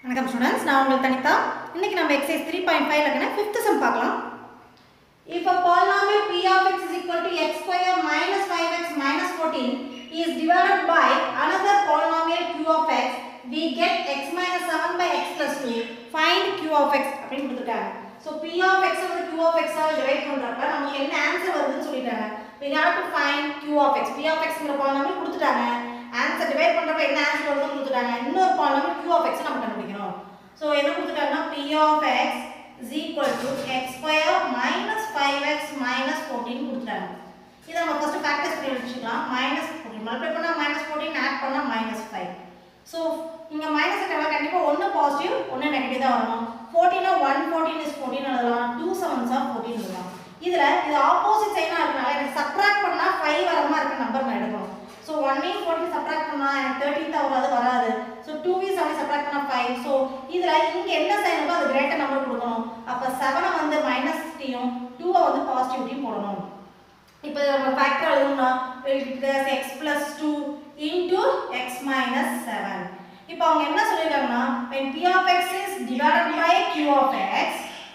வணக்கம் ஸ்டூடெண்ட்ஸ் நான் உங்கள் தனிதா இன்னைக்கு நம்ம எக்ஸசைஸ் த்ரீ பாயிண்ட் ஃபைவ்ல இருக்கிற ஃபிஃப்த் சம் பார்க்கலாம் If a polynomial p of x is equal to x square minus 5x minus 14 is divided by another polynomial q of x, we get x minus 7 by x plus 2. Find q of x அப்படின்னு கொடுத்துட்டாங்க. So p of x வந்து q of x ஆல் divide பண்றப்ப நமக்கு என்ன answer வருதுன்னு சொல்லிட்டாங்க. We have to find q of x. p of x ங்கிற polynomial கொடுத்துட்டாங்க. ஆன்சர் டிவைட் பண்றப்ப என்ன ஆன்சர் வருதுன்னு கொடுத்துட்டாங்க. இன்னொரு polynomial q of x நம்ம கண்டுபிடிக்கணும். So என்ன கொடுத்துட்டாங்கன்னா p of x is equal to x square minus 5x minus 14 கொடுத்துட்டாங்க இதை நம்ம ஃபர்ஸ்ட் ஃபேக்டர்ஸ் பண்ணி வச்சுக்கலாம் மைனஸ் ஃபோர்டீன் மல்டிப்ளை பண்ணால் மைனஸ் ஃபோர்டீன் ஆட் பண்ணால் மைனஸ் ஃபைவ் ஸோ இங்கே மைனஸ் இருக்கிறவங்க கண்டிப்பாக ஒன்று பாசிட்டிவ் ஒன்று நெகட்டிவ் தான் வரணும் ஃபோர்டீனா ஒன் ஃபோர்டீன் இஸ் ஃபோர்டீன் எழுதலாம் டூ செவன்ஸா ஃபோர்டீன் எழுதலாம் இதில் இது ஆப்போசிட் சைனாக இருக்கனால எனக்கு சப்ராக்ட் பண்ணால் ஃபைவ் வரமா இருக்க நம்பர் நான் எடுக்கணும் ஸோ ஒன்னையும் ஃபோர்டீன் சப்ராக்ட் பண்ணால் எனக்கு தேர்ட்டீன் தான் வராது வராது ஸோ டூ வீஸ் அப்படி சப்ராக்ட் பண்ணால் ஃபைவ் ஸோ இதில் இங்கே என்ன சைன் இருக்கோ அது கிரேட்டர் நம்பர் கொடுக்கணும் அப்போ செவனை வந்து மைனஸ்டியும் டூவை வந்து பாசிட்டிவிட்டியும் போடணும் இப்போ நம்ம ஃபேக்டர் எழுதணும்னா it x plus two into x minus seven இப்போ அவங்க என்ன சொல்லியிருக்காங்கன்னா when p of x is divided by q of x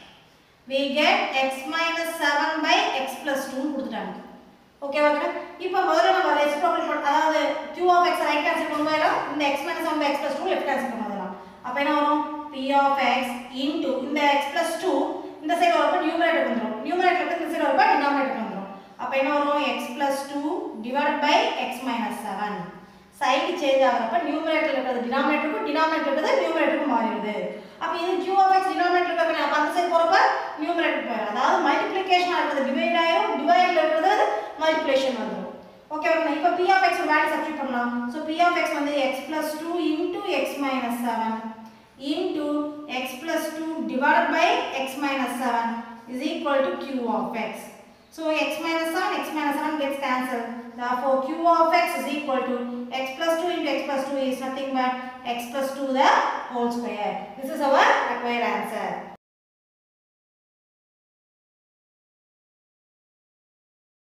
we get x minus 7 by x plus 2 ன்னு கொடுத்துட்டாங்க ஓகேவா இப்போ முதல்ல நம்ம ரெசிப்ரோக்கல் பண்ண அதாவது q of x right hand side கொண்டு போயிடலாம் இந்த x minus 7 by x plus 2 left hand side கொண்டு வரலாம் அப்போ என்ன வரும் p of x into இந்த x plus 2 இந்த சைடு வரப்ப நியூமரேட்டர் வந்துரும் நியூமரேட்டர் இருந்து இந்த சைடு வரப்ப டினாமினேட்டர் வந்துரும் அப்போ என்ன வரும் x plus 2 divided by x minus 7 side change ஆகிறப்ப நியூமரேட்டர்ல இருக்கிறது டினாமினேட்டருக்கும் டினாமினேட்டர் இருக்கிறது நியூமரேட்டருக்கும் மாறிடுது அப்போ இது q of x டினாமினேட்டர் இருக்கிறது அப்போ அந்த சைடு போறப்ப நியூமரேட்டர் போயிடும் அதாவது மல்டிப்ளிகேஷன் இருக்கிறது டிவைட் ஆயிரும் டிவைட்ல இருக்கிறது மல்டிப்ளிகேஷன் வந்துடும் ஓகே ஓகே இப்போ p of x ஒரு வேல்யூ சப்ஸ்டிட் பண்ணலாம் ஸோ p of x வந்து x plus 2 into x minus 7 into x plus 2 divided by x minus 7 is equal to q of x. So x minus 7, x minus 7 gets cancelled. Therefore, q of x is equal to x plus 2 into x plus 2 is nothing but x plus 2 the whole square. This is our required answer.